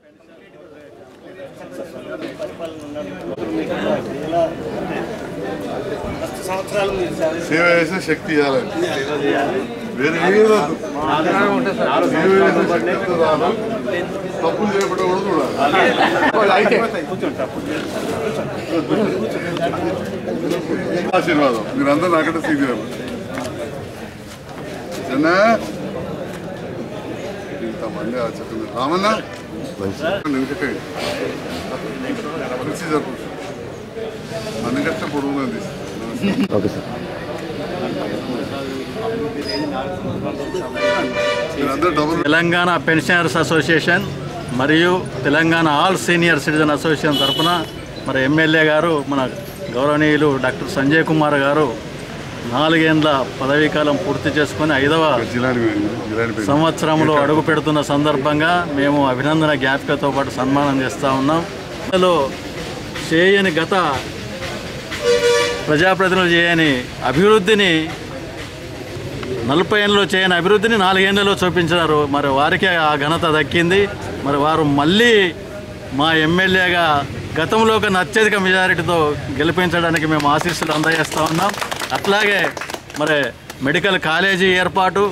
సంవత్సరాలు మీరు సార్ సేవ చేసే శక్తి ఇవ్వాలని వేరే ఏమీ వద్దు. సేవ చేసే శక్తి రావాలి. తప్పులు చేయకుండా కూడా చూడాలి ఆశీర్వాదం మీరందరూ నాకంటే సీనియర్ చిన్నా ఇంతమంది ఆ చెప్పింది రామన్నా ఎందుకంటే కుర్చీ జరుపు అందుకంటే పొడుగుంది మీరందరూ డబుల్ తెలంగాణ పెన్షనర్స్ అసోసియేషన్ మరియు Telangana all senior citizen association తరఫున మరి ఎమ్మెల్యే గారు మన గౌరవనీయులు డాక్టర్ సంజయ్ కుమార్ గారు నాలుగేండ్ల పదవీకాలం పూర్తి చేసుకొని ఐదవ జిలాని జిలాని పెయింట్. సంవత్సరంలో అడుగు పెడుతున్న సందర్భంగా మేము అభినందన జ్ఞాపికతో పాటు సన్మానం చేస్తూ ఉన్నాం ఇందులో చేయని గత ప్రజాప్రతినిధులు చేయని అభివృద్ధిని నలభై ఏళ్ళలో చేయని అభివృద్ధిని నాలుగేళ్లలో చూపించినారు మరి వారికి ఆ ఘనత దక్కింది మరి వారు మళ్ళీ మా ఎమ్మెల్యేగా గతంలో కన్నా అత్యధిక మెజారిటీతో గెలిపించడానికి మేము ఆశీస్సులు అందజేస్తూ ఉన్నాం అట్లాగే మరి మెడికల్ కాలేజీ ఏర్పాటు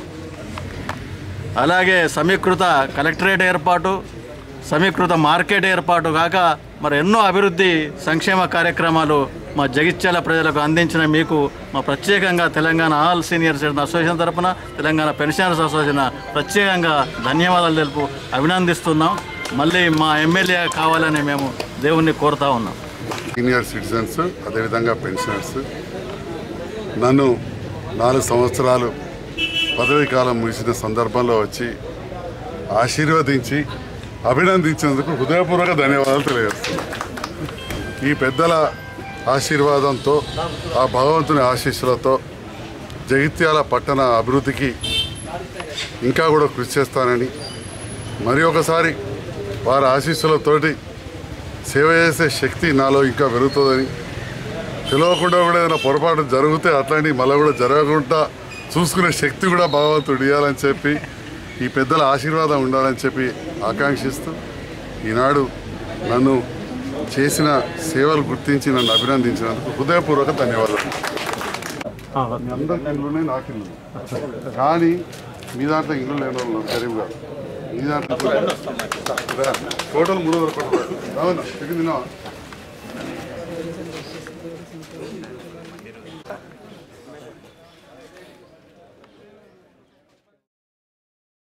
అలాగే సమీకృత కలెక్టరేట్ ఏర్పాటు సమీకృత మార్కెట్ ఏర్పాటు కాక మరి ఎన్నో అభివృద్ధి సంక్షేమ కార్యక్రమాలు మా జగిత్యాల ప్రజలకు అందించిన మీకు మా ప్రత్యేకంగా Telangana all senior citizen association తరపున తెలంగాణ పెన్షనర్స్ అసోసియేషన్ ప్రత్యేకంగా ధన్యవాదాలు తెలుపు అభినందిస్తున్నాం మళ్ళీ మా ఎమ్మెల్యే కావాలని మేము దేవుణ్ణి కోరుతా ఉన్నాం సీనియర్ సిటిజన్స్ అదేవిధంగా పెన్షనర్స్ నన్ను నాలుగు సంవత్సరాలు పదవీ కాలం ముగిసిన సందర్భంలో వచ్చి ఆశీర్వదించి అభినందించినందుకు హృదయపూర్వక ధన్యవాదాలు తెలియజేస్తున్నాను ఈ పెద్దల ఆశీర్వాదంతో ఆ భగవంతుని ఆశీస్సులతో జగిత్యాల పట్టణ అభివృద్ధికి ఇంకా కూడా కృషి చేస్తానని మరి ఒకసారి వారి ఆశీస్సులతోటి సేవ చేసే శక్తి నాలో ఇంకా పెరుగుతుందని తెలియకుండా కూడా ఏదైనా పొరపాటు జరిగితే అట్లాంటివి మళ్ళీ కూడా జరగకుండా చూసుకునే శక్తి కూడా భగవంతుడు ఇవ్వాలని చెప్పి ఈ పెద్దల ఆశీర్వాదం ఉండాలని చెప్పి ఆకాంక్షిస్తూ ఈనాడు నన్ను చేసిన సేవలు గుర్తించి నన్ను అభినందించినందుకు హృదయపూర్వక ధన్యవాదాలు మీ అందరికి ఇల్లు ఉన్నాయి నాకు ఇల్లు ఉన్నాయి. కానీ మీ దాంట్లో ఇల్లు లేని వాళ్ళు ఉన్నారు, గరీబ్ గారు మీ దాంట్లో టోటల్ మూడు వందల కోట్లు అవునా తిరిగి తిన్నావా